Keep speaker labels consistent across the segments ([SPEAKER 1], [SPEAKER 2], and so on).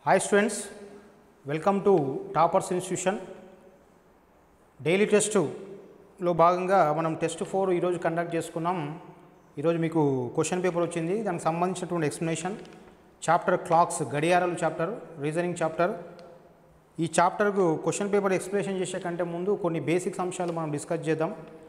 [SPEAKER 1] hi students welcome to toppers institution daily టెస్టులో భాగంగా మనం టెస్ట్ ఫోర్ ఈరోజు కండక్ట్ చేసుకున్నాం ఈరోజు మీకు క్వశ్చన్ పేపర్ వచ్చింది దానికి సంబంధించినటువంటి ఎక్స్ప్లెనేషన్ చాప్టర్ క్లాక్స్ గడియారాలు చాప్టర్ రీజనింగ్ చాప్టర్ ఈ చాప్టర్కు క్వశ్చన్ పేపర్ ఎక్స్ప్లెనేషన్ చేసే కంటే ముందు కొన్ని బేసిక్స్ అంశాలు మనం డిస్కస్ చేద్దాం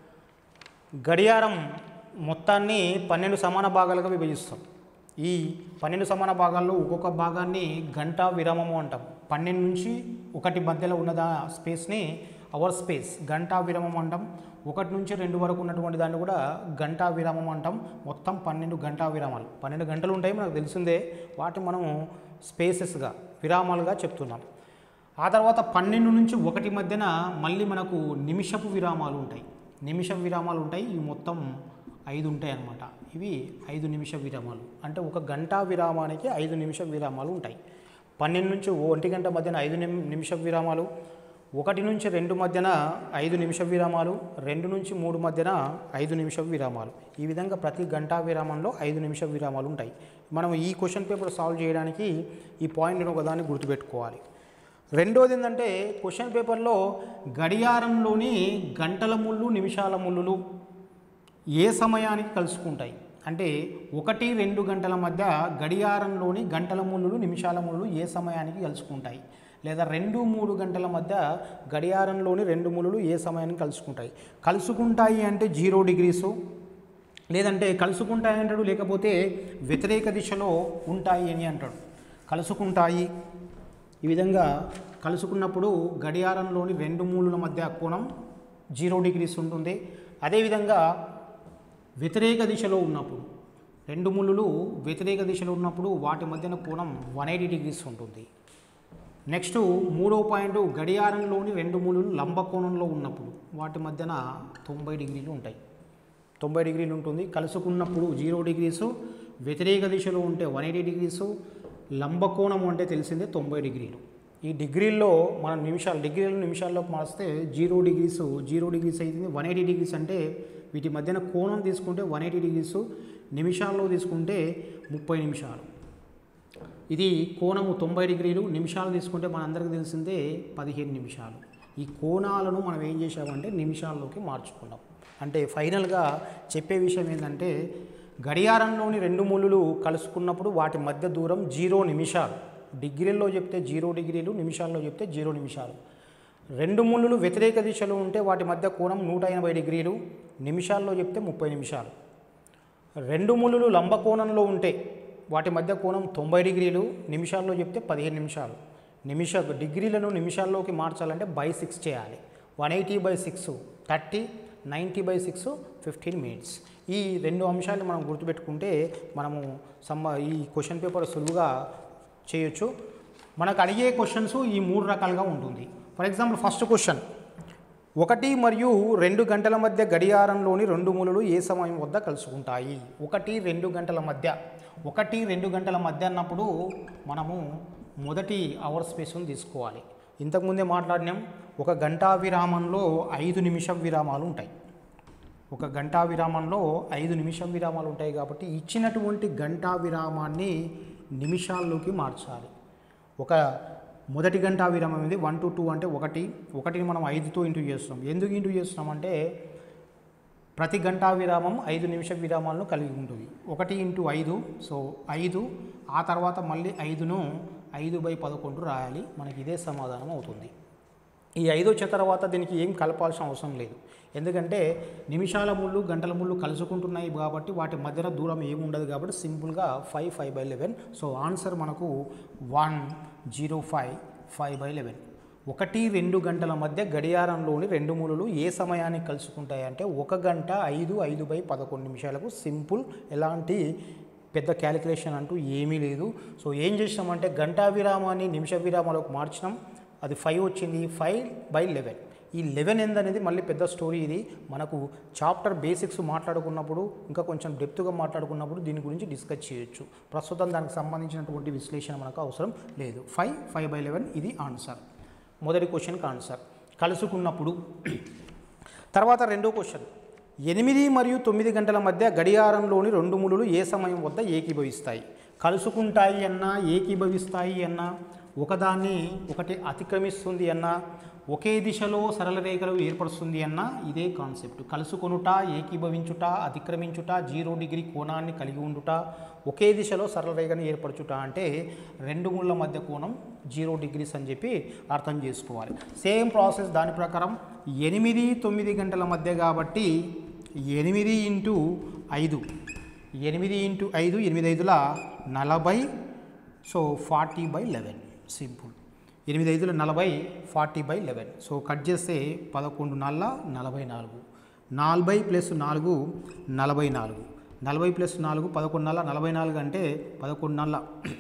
[SPEAKER 1] గడియారం మొత్తాన్ని పన్నెండు సమాన భాగాలుగా విభజిస్తాం ఈ పన్నెండు సమాన భాగాల్లో ఒక్కొక్క భాగాన్ని గంట విరామము అంటాం పన్నెండు నుంచి ఒకటి మధ్యలో ఉన్న దా స్పేస్ని అవర్ స్పేస్ గంటా విరామం అంటాం ఒకటి నుంచి రెండు వరకు ఉన్నటువంటి దాన్ని కూడా గంటా విరామం అంటాం మొత్తం పన్నెండు గంటా విరామాలు పన్నెండు గంటలు ఉంటాయి మనకు తెలిసిందే వాటిని మనం స్పేసెస్గా విరామాలుగా చెప్తున్నాం ఆ తర్వాత పన్నెండు నుంచి ఒకటి మధ్యన మళ్ళీ మనకు నిమిషపు విరామాలు ఉంటాయి నిమిషపు విరామాలు ఉంటాయి ఇవి మొత్తం ఐదు ఉంటాయి అన్నమాట ఇవి ఐదు నిమిష విరామాలు అంటే ఒక గంట విరామానికి ఐదు నిమిష విరామాలు ఉంటాయి పన్నెండు నుంచి ఒంటి గంట మధ్యన ఐదు నిమి నిమిష విరామాలు ఒకటి నుంచి రెండు మధ్యన ఐదు నిమిష విరామాలు రెండు నుంచి మూడు మధ్యన ఐదు నిమిష విరామాలు ఈ విధంగా ప్రతి గంటా విరామంలో ఐదు నిమిష విరామాలు ఉంటాయి మనం ఈ క్వశ్చన్ పేపర్ సాల్వ్ చేయడానికి ఈ పాయింట్ని ఒకదాన్ని గుర్తుపెట్టుకోవాలి రెండోది ఏంటంటే క్వశ్చన్ పేపర్లో గడియారంలోని గంటల ముళ్ళు నిమిషాల ముళ్ళు ఏ సమయానికి కలుసుకుంటాయి అంటే ఒకటి రెండు గంటల మధ్య గడియారంలోని గంటల ముళ్ళు నిమిషాల ముళ్ళు ఏ సమయానికి కలుసుకుంటాయి లేదా రెండు మూడు గంటల మధ్య గడియారంలోని రెండు ముళ్ళు ఏ సమయానికి కలుసుకుంటాయి కలుసుకుంటాయి అంటే జీరో డిగ్రీసు లేదంటే కలుసుకుంటాయి అంటాడు లేకపోతే వ్యతిరేక దిశలో ఉంటాయి అని అంటాడు కలుసుకుంటాయి ఈ విధంగా కలుసుకున్నప్పుడు గడియారంలోని రెండు మూలుల మధ్య కోణం జీరో డిగ్రీస్ ఉంటుంది అదేవిధంగా వ్యతిరేక దిశలో ఉన్నప్పుడు రెండు ముళ్ళు వ్యతిరేక దిశలో ఉన్నప్పుడు వాటి మధ్యన కోణం వన్ ఎయిటీ డిగ్రీస్ ఉంటుంది నెక్స్ట్ మూడో పాయింట్ గడియారంలోని రెండు ముళ్ళు లంబ కోణంలో ఉన్నప్పుడు వాటి మధ్యన తొంభై డిగ్రీలు ఉంటాయి తొంభై డిగ్రీలు ఉంటుంది కలుసుకున్నప్పుడు జీరో డిగ్రీసు వ్యతిరేక దిశలో ఉంటే వన్ ఎయిటీ డిగ్రీసు లంబకోణం అంటే తెలిసిందే తొంభై డిగ్రీలు ఈ డిగ్రీల్లో మనం నిమిషాలు డిగ్రీలు నిమిషాల్లోకి మారిస్తే జీరో డిగ్రీస్ జీరో డిగ్రీస్ అవుతుంది వన్ ఎయిటీ డిగ్రీస్ అంటే వీటి మధ్యన కోణం తీసుకుంటే వన్ ఎయిటీ డిగ్రీస్ నిమిషాల్లో తీసుకుంటే ముప్పై నిమిషాలు ఇది కోణము తొంభై డిగ్రీలు నిమిషాలు తీసుకుంటే మనందరికీ తెలిసిందే పదిహేను నిమిషాలు ఈ కోణాలను మనం ఏం చేసామంటే నిమిషాల్లోకి మార్చుకున్నాం అంటే ఫైనల్గా చెప్పే విషయం ఏంటంటే గడియారంలోని రెండు ముళ్ళు కలుసుకున్నప్పుడు వాటి మధ్య దూరం జీరో నిమిషాలు డిగ్రీల్లో చెప్తే జీరో డిగ్రీలు నిమిషాల్లో చెప్తే జీరో నిమిషాలు రెండు ముళ్ళు వ్యతిరేక దిశలో ఉంటే వాటి మధ్య కోణం నూట ఎనభై డిగ్రీలు నిమిషాల్లో చెప్తే ముప్పై నిమిషాలు రెండు ముళ్ళు లంబ కోణంలో ఉంటే వాటి మధ్య కోణం తొంభై డిగ్రీలు నిమిషాల్లో చెప్తే పదిహేను నిమిషాలు నిమిష డిగ్రీలను నిమిషాల్లోకి మార్చాలంటే బై సిక్స్ చేయాలి one eighty by six thirty ninety by six fifteen minutes ఈ రెండు అంశాలు మనం గుర్తుపెట్టుకుంటే మనము సమ్మ ఈ క్వశ్చన్ పేపర్ సులువుగా చేయొచ్చు మనకు అడిగే క్వశ్చన్స్ ఈ మూడు రకాలుగా ఉంటుంది ఫర్ ఎగ్జాంపుల్ ఫస్ట్ క్వశ్చన్ ఒకటి మరియు రెండు గంటల మధ్య గడియారంలోని రెండు మూలలు ఏ సమయం వద్ద కలుసుకుంటాయి ఒకటి రెండు గంటల మధ్య ఒకటి రెండు గంటల మధ్య అన్నప్పుడు మనము మొదటి అవర్ స్పేస్ను తీసుకోవాలి ఇంతకుముందే మాట్లాడినాం ఒక గంటా విరామంలో ఐదు నిమిషం విరామాలు ఉంటాయి ఒక గంటా విరామంలో ఐదు నిమిషం విరామాలు ఉంటాయి కాబట్టి ఇచ్చినటువంటి గంటా విరామాన్ని నిమిషాల్లోకి మార్చాలి ఒక మొదటి గంటా విరామం ఇది వన్ టు టూ అంటే ఒకటి ఒకటిని మనం ఐదుతో ఇంటూ చేస్తున్నాం ఎందుకు ఇంటూ చేస్తున్నామంటే ప్రతి గంటా విరామం ఐదు నిమిష విరామాలను కలిగి ఉంటుంది ఒకటి ఇంటూ ఐదు సో ఐదు ఆ తర్వాత మళ్ళీ ఐదును ఐదు బై పదకొండు రాయాలి మనకి ఇదే సమాధానం అవుతుంది ఈ ఐదు వచ్చే తర్వాత దీనికి ఏం కలపాల్సిన అవసరం లేదు ఎందుకంటే నిమిషాల ముళ్ళు గంటల ముళ్ళు కలుసుకుంటున్నాయి కాబట్టి వాటి మధ్యన దూరం ఏమి ఉండదు కాబట్టి సింపుల్గా five five by eleven so answer మనకు one zero five five by eleven ఒకటి రెండు గంటల మధ్య గడియారంలోని రెండు మూలలు ఏ సమయానికి కలుసుకుంటాయి అంటే ఒక గంట ఐదు ఐదు బై పదకొండు నిమిషాలకు సింపుల్ ఎలాంటి పెద్ద క్యాలిక్యులేషన్ అంటూ ఏమీ లేదు సో ఏం చేసినామంటే గంటా విరామాన్ని నిమిష విరామాలకు మార్చినాం అది ఫైవ్ వచ్చింది ఫైవ్ బై లెవెన్ ఈ లెవెన్ ఎండ్ అనేది మళ్ళీ పెద్ద స్టోరీ ఇది మనకు చాప్టర్ బేసిక్స్ మాట్లాడుకున్నప్పుడు ఇంకా కొంచెం డెప్త్గా మాట్లాడుకున్నప్పుడు దీని గురించి డిస్కస్ చేయొచ్చు ప్రస్తుతం దానికి సంబంధించినటువంటి విశ్లేషణ మనకు అవసరం లేదు ఫైవ్ ఫైవ్ బై లెవెన్ ఇది ఆన్సర్ మొదటి క్వశ్చన్కి ఆన్సర్ కలుసుకున్నప్పుడు తర్వాత రెండో క్వశ్చన్ ఎనిమిది మరియు తొమ్మిది గంటల మధ్య గడియారంలోని రెండు ముళ్ళు ఏ సమయం వద్ద ఏకీభవిస్తాయి కలుసుకుంటాయి అన్నా ఏకీభవిస్తాయి అన్నా ఒకదాన్ని ఒకటి అతిక్రమిస్తుంది అన్న ఒకే దిశలో సరళ రేఖలు ఏర్పరుస్తుంది అన్న ఇదే కాన్సెప్ట్ కలుసుకొనుట ఏకీభవించుట అతిక్రమించుట జీరో డిగ్రీ కోణాన్ని కలిగి ఉండుట ఒకే దిశలో సరళ రేఖను ఏర్పరచుట అంటే రెండు ముళ్ళ మధ్య కోణం జీరో డిగ్రీస్ అని చెప్పి అర్థం చేసుకోవాలి సేమ్ ప్రాసెస్ దాని ప్రకారం ఎనిమిది తొమ్మిది గంటల మధ్య కాబట్టి ఎనిమిది ఇంటూ ఐదు ఎనిమిది ఇంటూ ఐదు ఎనిమిది ఐదుల నలభై so forty by eleven simple ఎనిమిది ఐదుల నలభై forty by eleven so cut చేస్తే పదకొండు నల్ల నలభై నాలుగు నలభై ప్లస్ నాలుగు నలభై నాలుగు నలభై ప్లస్ నాలుగు పదకొండు నల్ల నలభై నాలుగు అంటే పదకొండు నల్ల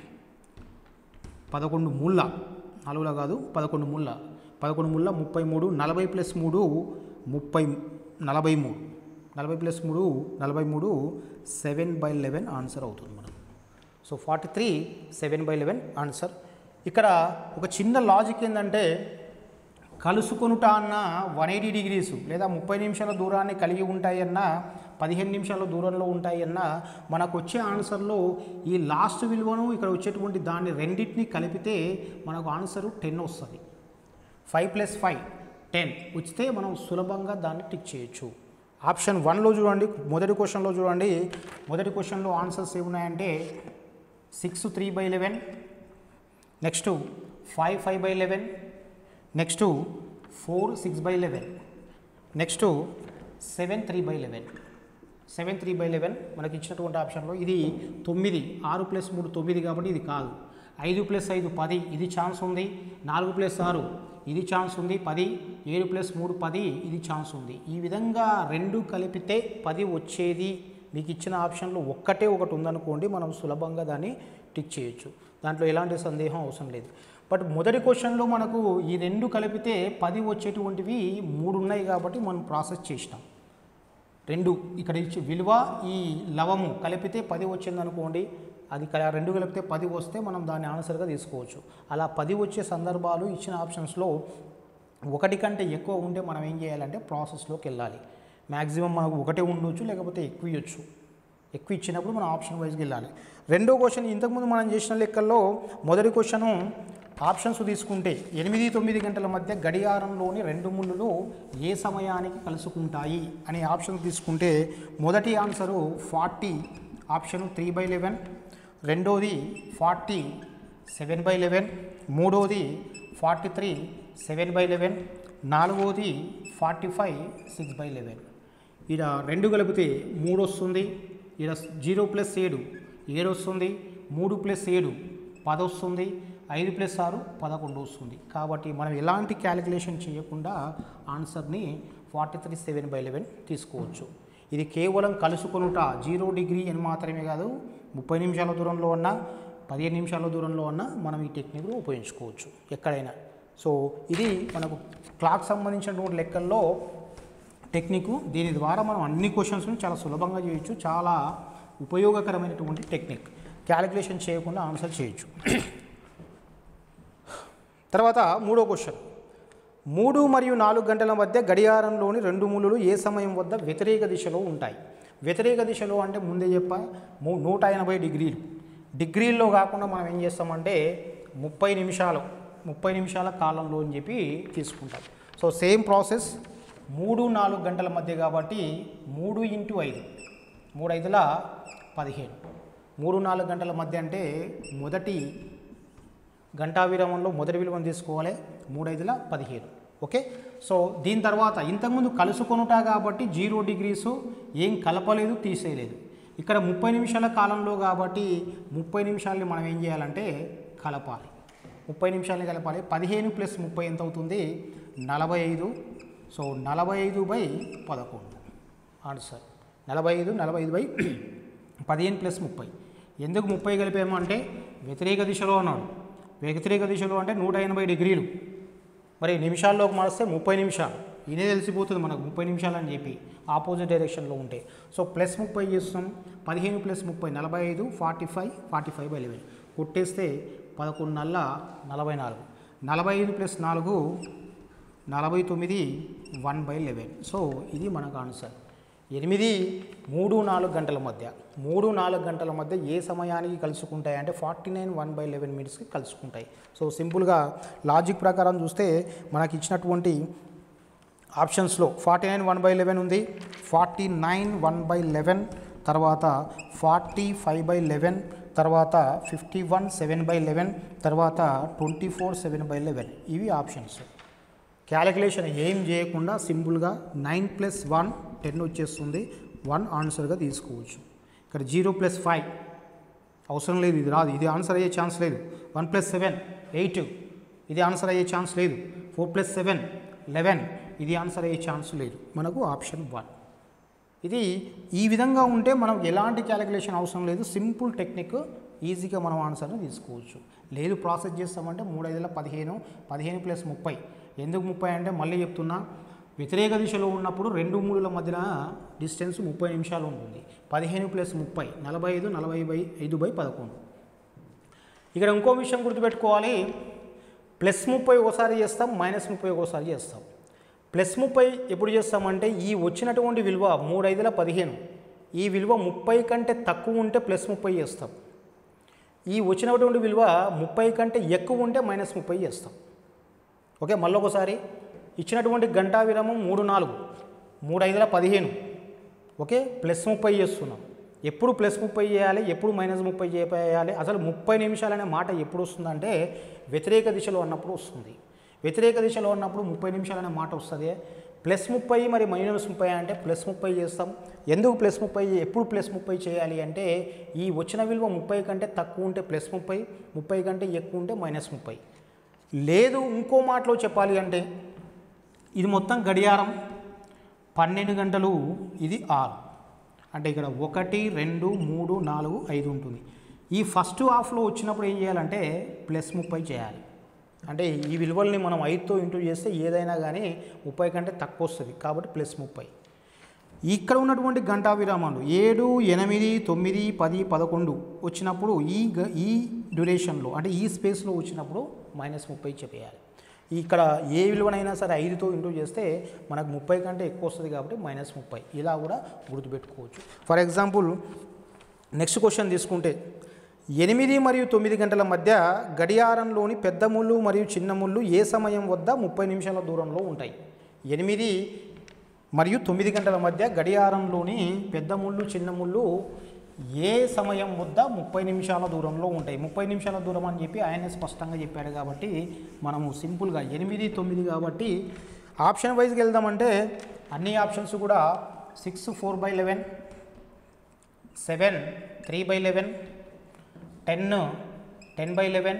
[SPEAKER 1] పదకొండు ముళ్ళ నాలుగులా కాదు పదకొండు ముళ్ళ పదకొండు ముళ్ళ ముప్పై మూడు నలభై ప్లస్ మూడు ముప్పై నలభై మూడు నలభై ప్లస్ మూడు నలభై మూడు సెవెన్ బై లెవెన్ ఆన్సర్ అవుతుంది మనకు so forty three seven by eleven answer ఇక్కడ ఒక చిన్న లాజిక్ ఏంటంటే కలుసుకొనుట అన్న వన్ ఎయిటీ డిగ్రీస్ లేదా ముప్పై నిమిషాల దూరాన్ని కలిగి ఉంటాయన్న పదిహేను నిమిషాల దూరంలో ఉంటాయన్న మనకు వచ్చే ఆన్సర్లో ఈ లాస్ట్ విలువను ఇక్కడ వచ్చేటువంటి దాన్ని రెండింటిని కలిపితే మనకు ఆన్సరు టెన్ వస్తుంది ఫైవ్ ప్లస్ ఫైవ్ టెన్ వచ్చితే మనం సులభంగా దాన్ని టిక్ చేయొచ్చు ఆప్షన్ వన్లో చూడండి మొదటి క్వశ్చన్లో చూడండి మొదటి క్వశ్చన్లో ఆన్సర్స్ ఏమున్నాయంటే six three by eleven next five five by eleven next four six by eleven next seven three by eleven seven three by eleven మనకి ఇచ్చినటువంటి ఆప్షన్లో ఇది తొమ్మిది ఆరు ప్లస్ మూడు తొమ్మిది కాబట్టి ఇది కాదు ఐదు ప్లస్ ఐదు పది ఇది ఛాన్స్ ఉంది నాలుగు ప్లస్ ఆరు ఇది ఛాన్స్ ఉంది పది ఏడు ప్లస్ మూడు పది ఇది ఛాన్స్ ఉంది ఈ విధంగా రెండు కలిపితే పది వచ్చేది మీకు ఇచ్చిన ఆప్షన్లో ఒక్కటే ఒకటి ఉందనుకోండి మనం సులభంగా దాన్ని టిక్ చేయొచ్చు దాంట్లో ఎలాంటి సందేహం అవసరం లేదు బట్ మొదటి క్వశ్చన్లో మనకు ఈ రెండు కలిపితే పది వచ్చేటువంటివి మూడు ఉన్నాయి కాబట్టి మనం ప్రాసెస్ చేసినాం రెండు ఇక్కడ ఇచ్చి విలువ ఈ లవము కలిపితే పది వచ్చిందనుకోండి అది క- రెండు కలిపితే పది వస్తే మనం దాన్ని ఆన్సర్గా తీసుకోవచ్చు అలా పది వచ్చే సందర్భాలు ఇచ్చిన ఆప్షన్స్లో ఒకటి కంటే ఎక్కువ ఉంటే మనం ఏం చేయాలంటే ప్రాసెస్లోకి వెళ్ళాలి మ్యాక్సిమం మనకు ఒకటే ఉండొచ్చు లేకపోతే ఎక్కువ ఇవ్వచ్చు ఎక్కువ ఇచ్చినప్పుడు మనం ఆప్షన్ వైజ్కి వెళ్ళాలి రెండో క్వశ్చన్ ఇంతకుముందు మనం చేసిన లెక్కల్లో మొదటి క్వశ్చను ఆప్షన్స్ తీసుకుంటే ఎనిమిది తొమ్మిది గంటల మధ్య గడియారంలోని రెండు ముళ్ళులు ఏ సమయానికి కలుసుకుంటాయి అనే ఆప్షన్ తీసుకుంటే మొదటి answer forty option three by eleven రెండోది ఫార్టీ సెవెన్ బై లెవెన్ మూడోది forty three seven by eleven నాలుగోది forty five six by eleven ఈడ రెండు కలిపితే మూడు వస్తుంది ఈడ జీరో ప్లస్ ఏడు ఏడు వస్తుంది మూడు ప్లస్ ఏడు పది వస్తుంది ఐదు ప్లస్ ఆరు పదకొండు వస్తుంది కాబట్టి మనం ఎలాంటి క్యాలిక్యులేషన్ చేయకుండా ఆన్సర్ని forty three seven by eleven తీసుకోవచ్చు ఇది కేవలం కలుసుకొనుట జీరో డిగ్రీ అని మాత్రమే కాదు ముప్పై నిమిషాల దూరంలో ఉన్న పదిహేను నిమిషాల దూరంలో ఉన్న మనం ఈ టెక్నిక్ను ఉపయోగించుకోవచ్చు ఎక్కడైనా సో ఇది మనకు క్లాక్ సంబంధించినటువంటి లెక్కల్లో టెక్నిక్ దీని ద్వారా మనం అన్ని క్వశ్చన్స్ని చాలా సులభంగా చేయొచ్చు చాలా ఉపయోగకరమైనటువంటి టెక్నిక్ క్యాలిక్యులేషన్ చేయకుండా ఆన్సర్ చేయొచ్చు తర్వాత మూడో క్వశ్చన్ మూడు మరియు నాలుగు గంటల మధ్య గడియారంలోని రెండు మూలలు ఏ సమయం వద్ద వ్యతిరేక దిశలో ఉంటాయి వ్యతిరేక దిశలో అంటే ముందే చెప్పా మూ- నూట ఎనభై డిగ్రీలు డిగ్రీల్లో కాకుండా మనం ఏం చేస్తామంటే ముప్పై నిమిషాలు ముప్పై నిమిషాల కాలంలో అని చెప్పి తీసుకుంటాం సో సేమ్ ప్రాసెస్ మూడు నాలుగు గంటల మధ్య కాబట్టి మూడు ఇంటూ ఐదు మూడు ఐదుల పదిహేను మూడు నాలుగు గంటల మధ్య అంటే మొదటి గంటా విరామంలో మొదటి విలువను తీసుకోవాలి మూడైదుల పదిహేను ఓకే సో దీని తర్వాత ఇంతకుముందు కలుసుకొనుట కాబట్టి జీరో డిగ్రీసు ఏం కలపలేదు తీసేయలేదు ఇక్కడ ముప్పై నిమిషాల కాలంలో కాబట్టి ముప్పై నిమిషాలని మనం ఏం చేయాలంటే కలపాలి ముప్పై నిమిషాలని కలపాలి పదిహేను ప్లస్ ముప్పై ఎంత అవుతుంది నలభై ఐదు సో నలభై ఐదు బై పదకొండు ఆన్సర్ నలభై ఐదు నలభై ఐదు బై పదిహేను ప్లస్ ముప్పై ఎందుకు ముప్పై కలిపాము అంటే వ్యతిరేక దిశలో అన్నాడు వ్యతిరేక దిశలో అంటే నూట ఎనభై డిగ్రీలు మరి నిమిషాల్లోకి మారిస్తే ముప్పై నిమిషాలు ఇదే తెలిసిపోతుంది మనకు ముప్పై నిమిషాలు అని చెప్పి ఆపోజిట్ డైరెక్షన్లో ఉంటే సో ప్లస్ ముప్పై చేస్తాం పదిహేను ప్లస్ ముప్పై నలభై ఐదు forty five forty five by eleven కొట్టేస్తే పదకొండు నల్ల నలభై నాలుగు నలభై ఐదు ప్లస్ నాలుగు నలభై తొమ్మిది వన్ బై లెవెన్ సో ఇది మనకు ఆన్సర్ ఎనిమిది మూడు నాలుగు గంటల మధ్య మూడు నాలుగు గంటల మధ్య ఏ సమయానికి కలుసుకుంటాయి అంటే forty nine one by eleven మినిట్స్కి కలుసుకుంటాయి సో సింపుల్గా లాజిక్ ప్రకారం చూస్తే మనకి ఇచ్చినటువంటి ఆప్షన్స్లో forty nine one by eleven ఉంది forty nine one by eleven తర్వాత ఫార్టీ ఫైవ్ బై లెవెన్ తర్వాత fifty one seven by eleven తర్వాత twenty four seven by eleven ఇవి ఆప్షన్స్ క్యాలిక్యులేషన్ ఏం చేయకుండా సింపుల్గా నైన్ ప్లస్ వన్ టెన్ వచ్చేస్తుంది వన్ ఆన్సర్గా తీసుకోవచ్చు ఇక్కడ జీరో ప్లస్ ఫైవ్ అవసరం లేదు ఇది రాదు ఇది ఆన్సర్ అయ్యే ఛాన్స్ లేదు వన్ ప్లస్ సెవెన్ ఎయిట్ ఇది ఆన్సర్ అయ్యే ఛాన్స్ లేదు ఫోర్ ప్లస్ సెవెన్ లెవెన్ ఇది ఆన్సర్ అయ్యే ఛాన్స్ లేదు మనకు ఆప్షన్ వన్ ఇది ఈ విధంగా ఉంటే మనం ఎలాంటి క్యాలిక్యులేషన్ అవసరం లేదు సింపుల్ టెక్నిక్ ఈజీగా మనం ఆన్సర్ని తీసుకోవచ్చు లేదు ప్రాసెస్ చేస్తామంటే మూడు ఐదుల పదిహేను పదిహేను ప్లస్ ముప్పై ఎందుకు ముప్పై అంటే మళ్ళీ చెప్తున్నా వ్యతిరేక దిశలో ఉన్నప్పుడు రెండు మూడుల మధ్యన డిస్టెన్స్ ముప్పై నిమిషాలు ఉంటుంది పదిహేను ప్లస్ ముప్పై నలభై ఐదు నలభై బై ఐదు బై పదకొండు ఇక్కడ ఇంకో విషయం గుర్తుపెట్టుకోవాలి ప్లస్ ముప్పై ఒకసారి చేస్తాం మైనస్ ముప్పై ఒకసారి చేస్తాం ప్లస్ ముప్పై ఎప్పుడు చేస్తామంటే ఈ వచ్చినటువంటి విలువ మూడు ఐదుల పదిహేను ఈ విలువ ముప్పై కంటే తక్కువ ఉంటే ప్లస్ ముప్పై చేస్తాం ఈ వచ్చినటువంటి విలువ ముప్పై కంటే ఎక్కువ ఉంటే మైనస్ ముప్పై చేస్తాం ఓకే మళ్ళీ ఒకసారి ఇచ్చినటువంటి గంటా విరామం మూడు నాలుగు మూడు ఐదుల పదిహేను ఓకే ప్లస్ ముప్పై చేస్తున్నాం ఎప్పుడు ప్లస్ ముప్పై చేయాలి ఎప్పుడు మైనస్ ముప్పై చేయాలి అసలు ముప్పై నిమిషాలు అనే మాట ఎప్పుడు వస్తుందంటే వ్యతిరేక దిశలో ఉన్నప్పుడు వస్తుంది వ్యతిరేక దిశలో ఉన్నప్పుడు ముప్పై నిమిషాలు అనే మాట వస్తుంది ప్లస్ ముప్పై మరి మైనస్ ముప్పై అంటే ప్లస్ ముప్పై చేస్తాం ఎందుకు ప్లస్ ముప్పై ఎప్పుడు ప్లస్ ముప్పై చేయాలి అంటే ఈ వచ్చిన విలువ ముప్పై కంటే తక్కువ ఉంటే ప్లస్ ముప్పై ముప్పై కంటే ఎక్కువ ఉంటే మైనస్ ముప్పై లేదు ఇంకో మాటలో చెప్పాలి అంటే ఇది మొత్తం గడియారం పన్నెండు గంటలు ఇది ఆరు అంటే ఇక్కడ ఒకటి రెండు మూడు నాలుగు ఐదు ఉంటుంది ఈ ఫస్ట్ హాఫ్లో వచ్చినప్పుడు ఏం చేయాలంటే ప్లస్ ముప్పై చేయాలి అంటే ఈ విలువల్ని మనం ఐదుతో ఇంటూ చేస్తే ఏదైనా కానీ ముప్పై కంటే తక్కువ వస్తుంది కాబట్టి ప్లస్ ముప్పై ఇక్కడ ఉన్నటువంటి గంటా విరామాలు ఏడు ఎనిమిది తొమ్మిది పది పదకొండు వచ్చినప్పుడు ఈ గ ఈ డ్యూరేషన్లో అంటే ఈ స్పేస్లో వచ్చినప్పుడు మైనస్ ముప్పై చెప్పేయాలి ఇక్కడ ఏ విలువనైనా సరే ఐదుతో ఇంటూ చేస్తే మనకు ముప్పై కంటే ఎక్కువ వస్తుంది కాబట్టి మైనస్ ముప్పై ఇలా కూడా గుర్తుపెట్టుకోవచ్చు ఫర్ ఎగ్జాంపుల్ నెక్స్ట్ క్వశ్చన్ తీసుకుంటే ఎనిమిది మరియు తొమ్మిది గంటల మధ్య గడియారంలోని పెద్ద ముళ్ళు మరియు చిన్న ముళ్ళు ఏ సమయం వద్ద ముప్పై నిమిషాల దూరంలో ఉంటాయి ఎనిమిది మరియు తొమ్మిది గంటల మధ్య గడియారంలోని పెద్ద ముళ్ళు చిన్న ముళ్ళు ఏ సమయం వద్ద ముప్పై నిమిషాల దూరంలో ఉంటాయి ముప్పై నిమిషాల దూరం అని చెప్పి ఆయన స్పష్టంగా చెప్పాడు కాబట్టి మనము సింపుల్గా ఎనిమిది తొమ్మిది కాబట్టి ఆప్షన్ వైజ్కి వెళ్దామంటే అన్ని ఆప్షన్స్ కూడా six four by eleven seven three by eleven ten ten by eleven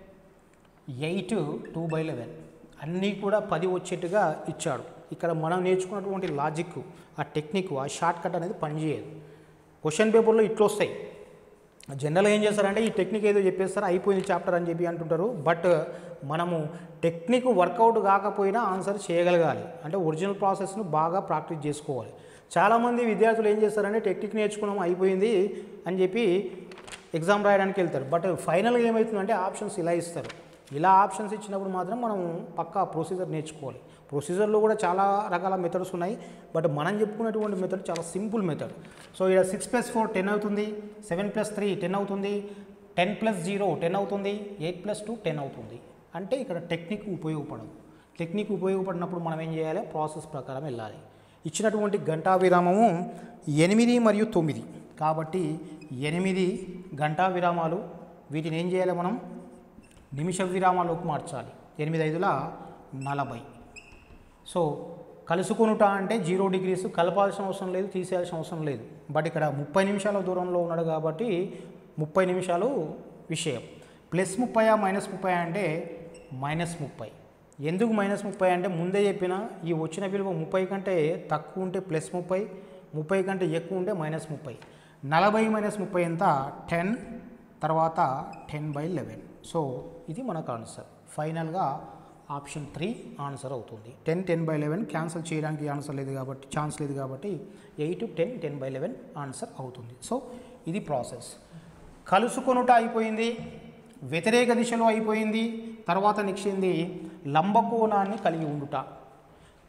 [SPEAKER 1] eight two by eleven అన్నీ కూడా పది వచ్చేట్టుగా ఇచ్చాడు ఇక్కడ మనం నేర్చుకున్నటువంటి లాజిక్ ఆ టెక్నిక్ ఆ షార్ట్ కట్ అనేది పనిచేయదు క్వశ్చన్ పేపర్లో ఇట్లా వస్తాయి జనరల్గా ఏం చేస్తారంటే ఈ టెక్నిక్ ఏదో చెప్పేస్తారు అయిపోయింది చాప్టర్ అని చెప్పి అంటుంటారు బట్ మనము టెక్నిక్ వర్కౌట్ కాకపోయినా ఆన్సర్ చేయగలగాలి అంటే ఒరిజినల్ ప్రాసెస్ను బాగా ప్రాక్టీస్ చేసుకోవాలి చాలామంది విద్యార్థులు ఏం చేస్తారంటే టెక్నిక్ నేర్చుకున్నాం అయిపోయింది అని చెప్పి ఎగ్జామ్ రాయడానికి వెళ్తారు బట్ ఫైనల్గా ఏమవుతుందంటే ఆప్షన్స్ ఇలా ఇస్తారు ఇలా ఆప్షన్స్ ఇచ్చినప్పుడు మాత్రం మనం పక్కా ప్రొసీజర్ నేర్చుకోవాలి ప్రొసీజర్లో కూడా చాలా రకాల మెథడ్స్ ఉన్నాయి బట్ మనం చెప్పుకున్నటువంటి మెథడ్ చాలా సింపుల్ మెథడ్ సో ఇక్కడ సిక్స్ ప్లస్ ఫోర్ టెన్ అవుతుంది సెవెన్ ప్లస్ త్రీ టెన్ అవుతుంది టెన్ ప్లస్ జీరో టెన్ అవుతుంది ఎయిట్ ప్లస్ టూ టెన్ అవుతుంది అంటే ఇక్కడ టెక్నిక్ ఉపయోగపడదు టెక్నిక్ ఉపయోగపడినప్పుడు మనం ఏం చేయాలి ప్రాసెస్ ప్రకారం వెళ్ళాలి ఇచ్చినటువంటి గంటా విరామము ఎనిమిది మరియు తొమ్మిది కాబట్టి ఎనిమిది గంటా విరామాలు వీటిని ఏం చేయాలి మనం నిమిష విరామాలకు మార్చాలి ఎనిమిది ఐదుల నలభై సో కలుసుకొనుట అంటే జీరో డిగ్రీస్ కలపాల్సిన అవసరం లేదు తీసేయాల్సిన అవసరం లేదు బట్ ఇక్కడ ముప్పై నిమిషాల దూరంలో ఉన్నాడు కాబట్టి ముప్పై నిమిషాలు విషయం ప్లస్ ముప్పై మైనస్ ముప్పై అంటే మైనస్ ముప్పై ఎందుకు మైనస్ ముప్పై అంటే ముందే చెప్పిన ఈ వచ్చిన విలువ ముప్పై కంటే తక్కువ ఉంటే ప్లస్ ముప్పై ముప్పై కంటే ఎక్కువ ఉంటే మైనస్ ముప్పై నలభై మైనస్ ముప్పై ఎంత టెన్ తర్వాత టెన్ బై లెవెన్ సో ఇది మనకు ఆన్సర్ ఫైనల్గా ఆప్షన్ త్రీ ఆన్సర్ అవుతుంది ten ten by eleven cancel చేయడానికి ఆన్సర్ లేదు కాబట్టి ఛాన్స్ లేదు కాబట్టి eight ten ten by eleven answer అవుతుంది సో ఇది ప్రాసెస్ కలుసుకొనుట అయిపోయింది వ్యతిరేక దిశలో అయిపోయింది తర్వాత నెక్స్ట్ ఏంది లంబకోణాన్ని కలిగి ఉండుట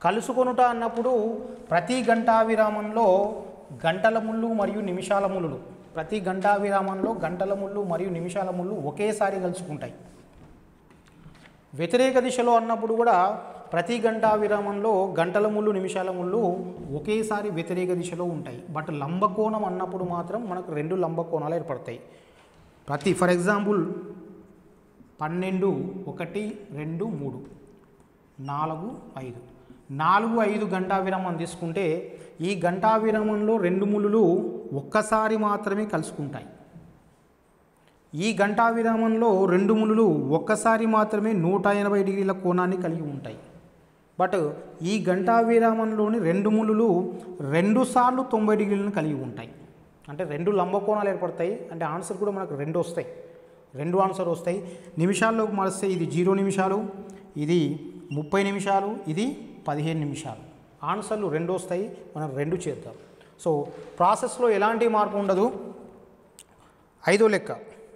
[SPEAKER 1] కలుసుకొనుట అన్నప్పుడు ప్రతి గంటా విరామంలో గంటల ముళ్ళు మరియు నిమిషాల ముళ్ళు ప్రతి గంటా విరామంలో గంటల ముళ్ళు మరియు నిమిషాల ముళ్ళు ఒకేసారి కలుసుకుంటాయి వ్యతిరేక దిశలో అన్నప్పుడు కూడా ప్రతి గంటా విరామంలో గంటల ముళ్ళు నిమిషాల ముళ్ళు ఒకేసారి వ్యతిరేక దిశలో ఉంటాయి బట్ లంబకోణం అన్నప్పుడు మాత్రం మనకు రెండు లంబకోణాలు ఏర్పడతాయి ప్రతి ఫర్ ఎగ్జాంపుల్ పన్నెండు ఒకటి రెండు మూడు నాలుగు ఐదు నాలుగు ఐదు గంటా విరామం తీసుకుంటే ఈ గంటా విరామంలో రెండు ముళ్ళు ఒక్కసారి మాత్రమే కలుసుకుంటాయి ఈ గంటా విరామంలో రెండు ముళ్ళు ఒక్కసారి మాత్రమే నూట ఎనభై డిగ్రీల కోణాన్ని కలిగి ఉంటాయి బట్ ఈ గంటా విరామంలోని రెండు ముళ్ళు రెండు సార్లు తొంభై డిగ్రీలను కలిగి ఉంటాయి అంటే రెండు లంబకోణాలు ఏర్పడతాయి అంటే ఆన్సర్ కూడా మనకు రెండు వస్తాయి రెండు ఆన్సర్ వస్తాయి నిమిషాల్లోకి మరిస్తే ఇది జీరో నిమిషాలు ఇది ముప్పై నిమిషాలు ఇది పదిహేను నిమిషాలు ఆన్సర్లు రెండు వస్తాయి మనం రెండు చేద్దాం సో ప్రాసెస్లో ఎలాంటి మార్పు ఉండదు ఐదో లెక్క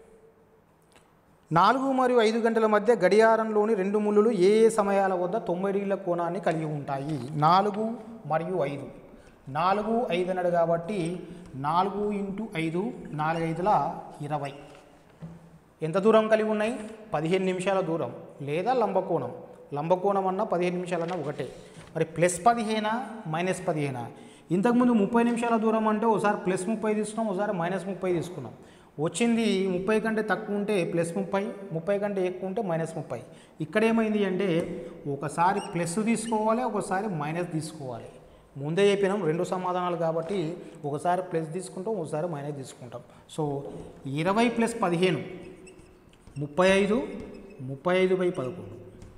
[SPEAKER 1] నాలుగు మరియు ఐదు గంటల మధ్య గడియారంలోని రెండు ముళ్ళులు ఏ ఏ సమయాల వద్ద తొంభై డిగ్రీల కోణాన్ని కలిగి ఉంటాయి నాలుగు మరియు ఐదు నాలుగు ఐదు అన్నాడు కాబట్టి నాలుగు ఇంటూ ఐదు నాలుగు ఐదుల ఇరవై ఎంత దూరం కలిగి ఉన్నాయి పదిహేను నిమిషాల దూరం లేదా లంబకోణం లంబకోణం అన్న పదిహేను నిమిషాలన్నా ఒకటే మరి ప్లస్ పదిహేనా మైనస్ పదిహేనా ఇంతకుముందు ముప్పై నిమిషాల దూరం అంటే ఒకసారి ప్లస్ ముప్పై తీసుకున్నాం ఒకసారి మైనస్ ముప్పై తీసుకున్నాం వచ్చింది ముప్పై కంటే తక్కువ ఉంటే ప్లస్ ముప్పై ముప్పై కంటే ఎక్కువ ఉంటే మైనస్ ముప్పై ఇక్కడ ఏమైంది అంటే ఒకసారి ప్లస్ తీసుకోవాలి ఒకసారి మైనస్ తీసుకోవాలి ముందే చెప్పినాం రెండు సమాధానాలు కాబట్టి ఒకసారి ప్లస్ తీసుకుంటాం ఒకసారి మైనస్ తీసుకుంటాం సో ఇరవై ప్లస్ పదిహేను ముప్పై ఐదు ముప్పై ఐదు బై పదకొండు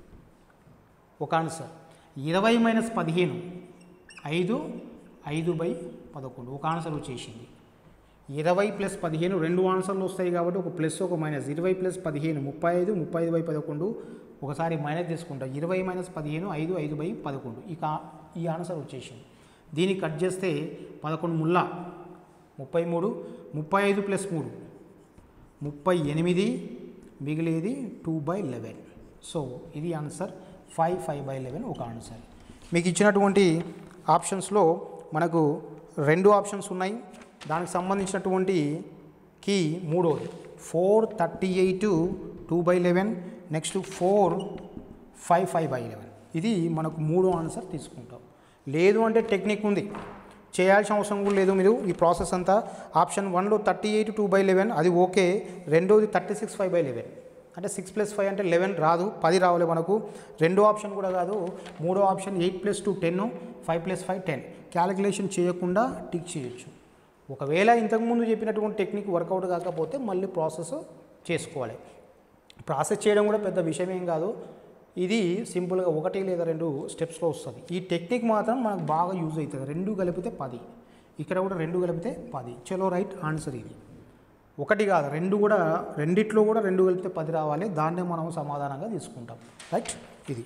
[SPEAKER 1] ఒక ఆన్సర్ ఇరవై మైనస్ పదిహేను ఐదు ఐదు బై పదకొండు ఒక ఆన్సర్ వచ్చేసింది ఇరవై ప్లస్ పదిహేను రెండు ఆన్సర్లు వస్తాయి కాబట్టి ఒక ప్లస్ ఒక మైనస్ ఇరవై ప్లస్ పదిహేను ముప్పై ఐదు ముప్పై ఐదు బై పదకొండు ఒకసారి మైనస్ తీసుకుంటా ఇరవై మైనస్ పదిహేను ఐదు ఐదు బై పదకొండు ఇక ఈ ఆన్సర్ వచ్చేసింది దీన్ని కట్ చేస్తే పదకొండు ముల్లా ముప్పై మూడు ముప్పై ఐదు ప్లస్ మూడు ముప్పై ఎనిమిది మిగిలేది టూ బై లెవెన్ సో ఇది answer five five by eleven ఒక ఆన్సర్ మీకు ఇచ్చినటువంటి ఆప్షన్స్లో మనకు రెండు ఆప్షన్స్ ఉన్నాయి దానికి సంబంధించినటువంటి కీ మూడోది four thirty eight two by eleven next four five five by eleven ఇది మనకు మూడో ఆన్సర్ తీసుకుంటాం లేదు అంటే టెక్నిక్ ఉంది చేయాల్సిన అవసరం కూడా లేదు మీరు ఈ ప్రాసెస్ అంతా ఆప్షన్ వన్లో thirty eight two by eleven అది ఓకే రెండోది thirty six five by eleven అంటే సిక్స్ ప్లస్ ఫైవ్ అంటే లెవెన్ రాదు పది రావాలి మనకు రెండో ఆప్షన్ కూడా కాదు మూడో option eight plus two ten five plus five ten calculation చేయకుండా టిక్ చేయొచ్చు ఒకవేళ ఇంతకుముందు చెప్పినటువంటి టెక్నిక్ వర్కౌట్ కాకపోతే మళ్ళీ ప్రాసెస్ చేసుకోవాలి ప్రాసెస్ చేయడం కూడా పెద్ద విషయం ఏం కాదు ఇది సింపుల్గా ఒకటి లేదా రెండు స్టెప్స్లో వస్తుంది ఈ టెక్నిక్ మాత్రం మనకు బాగా యూజ్ అవుతుంది రెండు కలిపితే పది ఇక్కడ కూడా రెండు కలిపితే పది చలో రైట్ ఆన్సర్ ఇది ఒకటి కాదు రెండు కూడా రెండిట్లో కూడా రెండు కలిపితే పది రావాలి దాన్నే మనం సమాధానంగా తీసుకుంటాం రైట్ ఇది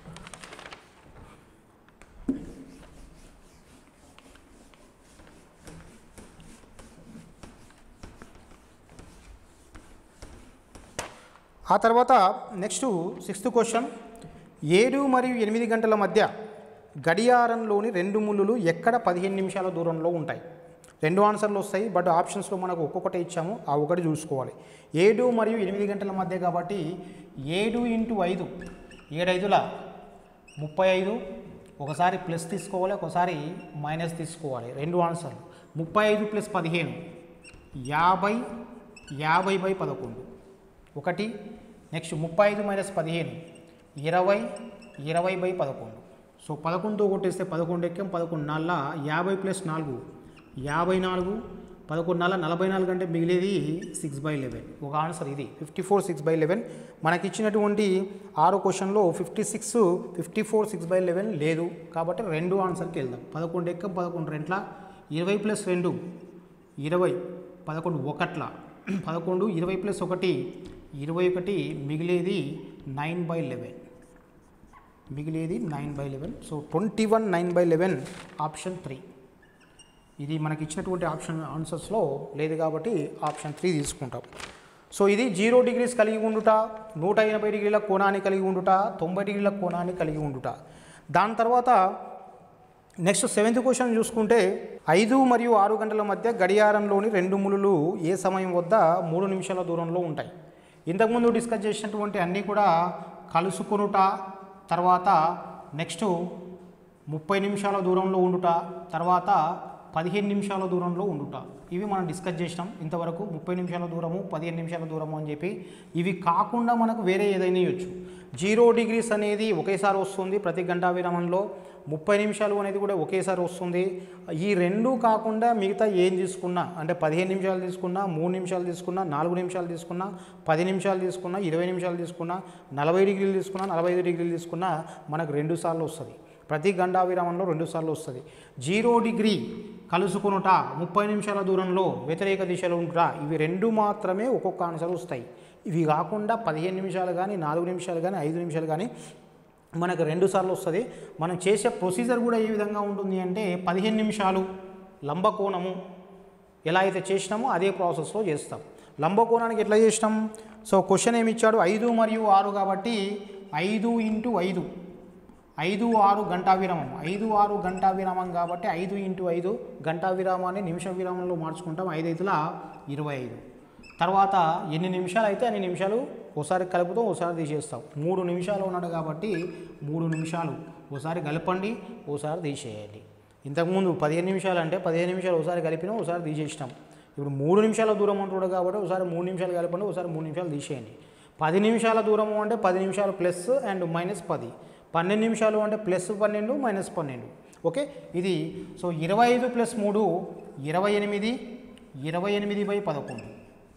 [SPEAKER 1] ఆ తర్వాత నెక్స్ట్ సిక్స్త్ క్వశ్చన్ ఏడు మరియు ఎనిమిది గంటల మధ్య గడియారంలోని రెండు ముళ్ళులు ఎక్కడ పదిహేను నిమిషాల దూరంలో ఉంటాయి రెండు ఆన్సర్లు వస్తాయి బట్ ఆప్షన్స్లో మనకు ఒక్కొక్కటి ఇచ్చాము ఆ ఒకటి చూసుకోవాలి ఏడు మరియు ఎనిమిది గంటల మధ్య కాబట్టి ఏడు ఇంటూ ఐదు ఏడైదుల ముప్పై ఐదు ఒకసారి ప్లస్ తీసుకోవాలి ఒకసారి మైనస్ తీసుకోవాలి రెండు ఆన్సర్లు ముప్పై ఐదు ప్లస్ పదిహేను యాభై యాభై బై పదకొండు ఒకటి నెక్స్ట్ ముప్పై ఐదు మైనస్ పదిహేను ఇరవై ఇరవై బై పదకొండు సో పదకొండుతో కొట్టేస్తే పదకొండు ఎక్కాం పదకొండు నాలుగు యాభై ప్లస్ నాలుగు యాభై నాలుగు పదకొండు నాలుగు నలభై నాలుగు అంటే మిగిలేది సిక్స్ బై లెవెన్ ఒక ఆన్సర్ ఇది fifty four six by eleven మనకి ఇచ్చినటువంటి ఆరో క్వశ్చన్లో fifty six fifty four six by eleven లేదు కాబట్టి రెండు ఆన్సర్కి వెళ్దాం పదకొండు ఎక్కం పదకొండు రెంట్ల ఇరవై ప్లస్ రెండు ఇరవై పదకొండు ఒకట్ల పదకొండు ఇరవై ప్లస్ ఒకటి ఇరవై ఒకటి మిగిలేది నైన్ బై లెవెన్ మిగిలేది nine by eleven so twenty one nine by eleven option three ఇది మనకి ఇచ్చినటువంటి ఆప్షన్ ఆన్సర్స్లో లేదు కాబట్టి ఆప్షన్ త్రీ తీసుకుంటాం సో ఇది జీరో డిగ్రీస్ కలిగి ఉండుట నూట ఎనభై డిగ్రీల కోణాన్ని కలిగి ఉండుట తొంభై డిగ్రీల కోణాన్ని కలిగి ఉండుట దాని తర్వాత నెక్స్ట్ సెవెంత్ క్వశ్చన్ చూసుకుంటే ఐదు మరియు ఆరు గంటల మధ్య గడియారంలోని రెండు ములులు ఏ సమయం వద్ద మూడు నిమిషాల దూరంలో ఉంటాయి ఇంతకుముందు డిస్కస్ చేసినటువంటి అన్నీ కూడా కలుసుకొనుట తర్వాత నెక్స్ట్ ముప్పై నిమిషాల దూరంలో ఉండుట తర్వాత పదిహేను నిమిషాల దూరంలో ఉండుట ఇవి మనం డిస్కస్ చేసినాం ఇంతవరకు ముప్పై నిమిషాల దూరము పదిహేను నిమిషాల దూరము అని చెప్పి ఇవి కాకుండా మనకు వేరే ఏదైనా ఇవ్వచ్చు జీరో డిగ్రీస్ అనేది ఒకేసారి వస్తుంది ప్రతి గంటా విరామంలో ముప్పై నిమిషాలు అనేది కూడా ఒకేసారి వస్తుంది ఈ రెండు కాకుండా మిగతా ఏం తీసుకున్నా అంటే పదిహేను నిమిషాలు తీసుకున్నా మూడు నిమిషాలు తీసుకున్నా నాలుగు నిమిషాలు తీసుకున్నా పది నిమిషాలు తీసుకున్నా ఇరవై నిమిషాలు తీసుకున్నా నలభై డిగ్రీలు తీసుకున్నా నలభై ఐదు డిగ్రీలు తీసుకున్నా మనకు రెండు సార్లు వస్తుంది ప్రతి గంటా విరామంలో రెండు సార్లు వస్తుంది జీరో డిగ్రీ కలుసుకొనుట ముప్పై నిమిషాల దూరంలో వ్యతిరేక దిశలో ఉంటుట ఇవి రెండు మాత్రమే ఒక్కొక్క ఆన్సర్ వస్తాయి ఇవి కాకుండా పదిహేను నిమిషాలు కానీ నాలుగు నిమిషాలు కానీ ఐదు నిమిషాలు కానీ మనకు రెండు సార్లు వస్తుంది మనం చేసే ప్రొసీజర్ కూడా ఏ విధంగా ఉంటుంది అంటే పదిహేను నిమిషాలు లంబకోణము ఎలా అయితే చేసినామో అదే ప్రాసెస్లో చేస్తాం లంబకోణానికి ఎట్లా చేసినాం సో క్వశ్చన్ ఏమి ఇచ్చాడు ఐదు మరియు ఆరు కాబట్టి ఐదు ఇంటూ ఐదు ఐదు ఆరు గంటా విరామం ఐదు ఆరు గంటా విరామం కాబట్టి ఐదు ఇంటూ ఐదు గంటా విరామాన్ని నిమిష విరామంలో మార్చుకుంటాం ఐదు ఐదుల ఇరవై ఐదు తర్వాత ఎన్ని నిమిషాలు అయితే అన్ని నిమిషాలు ఒకసారి కలుపుతాం ఒకసారి తీసేస్తాం మూడు నిమిషాలు ఉన్నాడు కాబట్టి మూడు నిమిషాలు ఒకసారి కలపండి ఒకసారి తీసేయండి ఇంతకుముందు పదిహేను నిమిషాలు అంటే పదిహేను నిమిషాలు ఒకసారి కలిపినాం ఒకసారి తీసేసినాం ఇప్పుడు మూడు నిమిషాల దూరం ఉంటున్నాడు కాబట్టి ఒకసారి మూడు నిమిషాలు కలపండి ఒకసారి మూడు నిమిషాలు తీసేయండి పది నిమిషాల దూరం అంటే పది నిమిషాలు ప్లస్ అండ్ మైనస్ పది పన్నెండు నిమిషాలు అంటే ప్లస్ పన్నెండు మైనస్ పన్నెండు ఓకే ఇది సో ఇరవై ఐదు ప్లస్ మూడు ఇరవై ఎనిమిది ఇరవై ఎనిమిది బై పదకొండు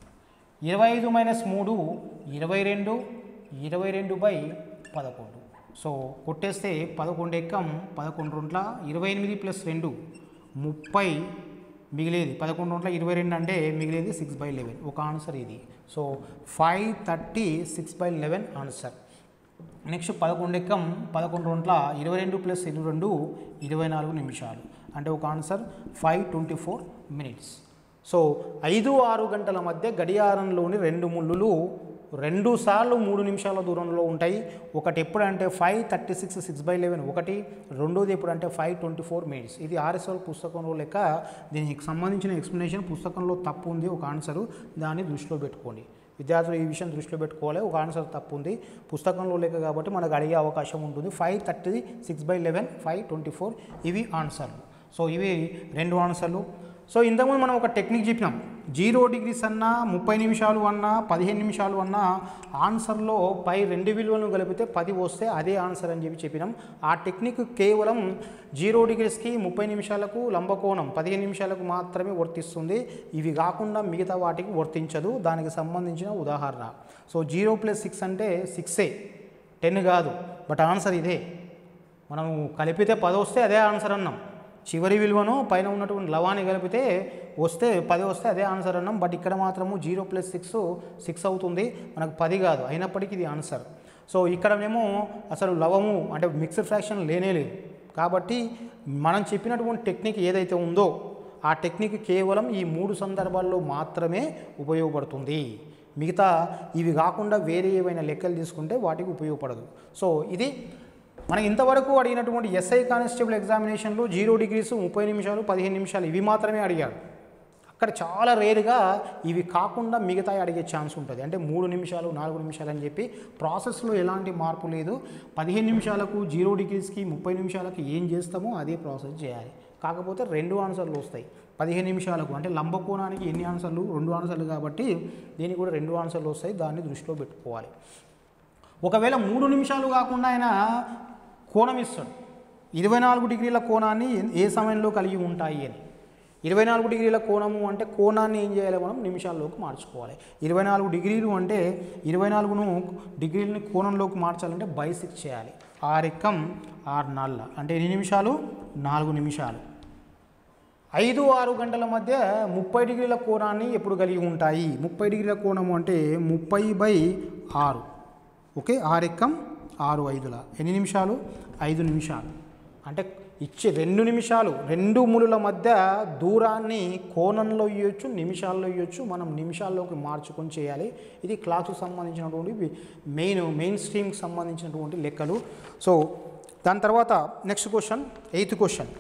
[SPEAKER 1] ఇరవై ఐదు మైనస్ మూడు ఇరవై రెండు ఇరవై రెండు బై పదకొండు సో కొట్టేస్తే పదకొండు ఎక్కం పదకొండు రొంట్ల ఇరవై ఎనిమిది ప్లస్ రెండు ముప్పై మిగిలేది పదకొండు రొంట్ల ఇరవై రెండు అంటే మిగిలేది సిక్స్ బై లెవెన్ ఒక ఆన్సర్ ఇది so five thirty six by eleven answer next పదకొండు ఎక్కం పదకొండు రొంట్ల ఇరవై రెండు ప్లస్ ఇరవై రెండు ఇరవై నాలుగు నిమిషాలు అంటే ఒక answer five twenty four minutes so ఐదు ఆరు గంటల మధ్య గడియారంలోని రెండు ముళ్ళులు రెండు సార్లు మూడు నిమిషాల దూరంలో ఉంటాయి ఒకటి ఎప్పుడంటే five thirty six six by eleven ఒకటి రెండోది ఎప్పుడంటే ఫైవ్ ట్వంటీ ఫోర్ మినిట్స్ ఇది ఆర్ఎస్ఎల్ పుస్తకంలో లెక్క దీనికి సంబంధించిన ఎక్స్ప్లెనేషన్ పుస్తకంలో తప్పు ఉంది ఒక ఆన్సరు దాన్ని దృష్టిలో పెట్టుకోండి విద్యార్థులు ఈ విషయం దృష్టిలో పెట్టుకోవాలి ఒక ఆన్సర్ తప్పు ఉంది పుస్తకంలో లేక కాబట్టి మనకు అడిగే అవకాశం ఉంటుంది five thirty six by eleven five twenty four ఇవి ఆన్సర్లు సో ఇవి రెండు ఆన్సర్లు సో ఇంతకుముందు మనం ఒక టెక్నిక్ చెప్పినాం జీరో డిగ్రీస్ అన్నా ముప్పై నిమిషాలు అన్నా పదిహేను నిమిషాలు అన్నా ఆన్సర్లో పై రెండు విలువలను కలిపితే పది వస్తే అదే ఆన్సర్ అని చెప్పి చెప్పినాం ఆ టెక్నిక్ కేవలం జీరో డిగ్రీస్కి ముప్పై నిమిషాలకు లంబకోణం పదిహేను నిమిషాలకు మాత్రమే వర్తిస్తుంది ఇవి కాకుండా మిగతా వాటికి వర్తించదు దానికి సంబంధించిన ఉదాహరణ సో జీరో ప్లస్ సిక్స్ అంటే సిక్సే టెన్ కాదు బట్ ఆన్సర్ ఇదే మనం కలిపితే పది వస్తే అదే ఆన్సర్ అన్నాం చివరి విలువను పైన ఉన్నటువంటి లవాన్ని కలిపితే వస్తే పది వస్తే అదే ఆన్సర్ అన్నాం బట్ ఇక్కడ మాత్రము జీరో ప్లస్ సిక్స్ సిక్స్ అవుతుంది మనకు పది కాదు అయినప్పటికీ ఇది ఆన్సర్ సో ఇక్కడనేమో అసలు లవము అంటే మిక్స్డ్ ఫ్రాక్షన్ లేనే లేదు కాబట్టి మనం చెప్పినటువంటి టెక్నిక్ ఏదైతే ఉందో ఆ టెక్నిక్ కేవలం ఈ మూడు సందర్భాల్లో మాత్రమే ఉపయోగపడుతుంది మిగతా ఇవి కాకుండా వేరే ఏవైనా లెక్కలు తీసుకుంటే వాటికి ఉపయోగపడదు సో ఇది మనకి ఇంతవరకు అడిగినటువంటి ఎస్ఐ కానిస్టేబుల్ ఎగ్జామినేషన్లో జీరో డిగ్రీస్ ముప్పై నిమిషాలు పదిహేను నిమిషాలు ఇవి మాత్రమే అడిగాడు అక్కడ చాలా రేరుగా ఇవి కాకుండా మిగతా అడిగే ఛాన్స్ ఉంటుంది అంటే మూడు నిమిషాలు నాలుగు నిమిషాలు అని చెప్పి ప్రాసెస్లో ఎలాంటి మార్పు లేదు పదిహేను నిమిషాలకు జీరో డిగ్రీస్కి ముప్పై నిమిషాలకు ఏం చేస్తామో అదే ప్రాసెస్ చేయాలి కాకపోతే రెండు ఆన్సర్లు వస్తాయి పదిహేను నిమిషాలకు అంటే లంబకోణానికి ఎన్ని ఆన్సర్లు రెండు ఆన్సర్లు కాబట్టి దీనికి కూడా రెండు ఆన్సర్లు వస్తాయి దాన్ని దృష్టిలో పెట్టుకోవాలి ఒకవేళ మూడు నిమిషాలు కాకుండా ఆయన కోణం ఇస్తాడు ఇరవై నాలుగు డిగ్రీల కోణాన్ని ఏ సమయంలో కలిగి ఉంటాయి అని ఇరవై నాలుగు డిగ్రీల కోణము అంటే కోణాన్ని ఏం చేయాలి మనం నిమిషాల్లోకి మార్చుకోవాలి ఇరవై నాలుగు డిగ్రీలు అంటే ఇరవై నాలుగును డిగ్రీలని కోణంలోకి మార్చాలంటే బై సిక్స్ చేయాలి ఆరెక్కం ఆరు నాళ్ళ అంటే ఎన్ని నిమిషాలు నాలుగు నిమిషాలు ఐదు ఆరు గంటల మధ్య ముప్పై డిగ్రీల కోణాన్ని ఎప్పుడు కలిగి ఉంటాయి ముప్పై డిగ్రీల కోణము అంటే ముప్పై బై ఆరు ఓకే ఆరెక్కం ఆరు ఐదుల ఎన్ని నిమిషాలు ఐదు నిమిషాలు అంటే ఇచ్చే రెండు నిమిషాలు రెండు ములుల మధ్య దూరాన్ని కోణంలో ఇవ్వచ్చు నిమిషాల్లో ఇవ్వచ్చు మనం నిమిషాల్లోకి మార్చుకొని చేయాలి ఇది క్లాసుకు సంబంధించినటువంటి మెయిన్ మెయిన్ స్ట్రీమ్కి సంబంధించినటువంటి లెక్కలు సో దాని తర్వాత నెక్స్ట్ క్వశ్చన్ ఎయిత్ క్వశ్చన్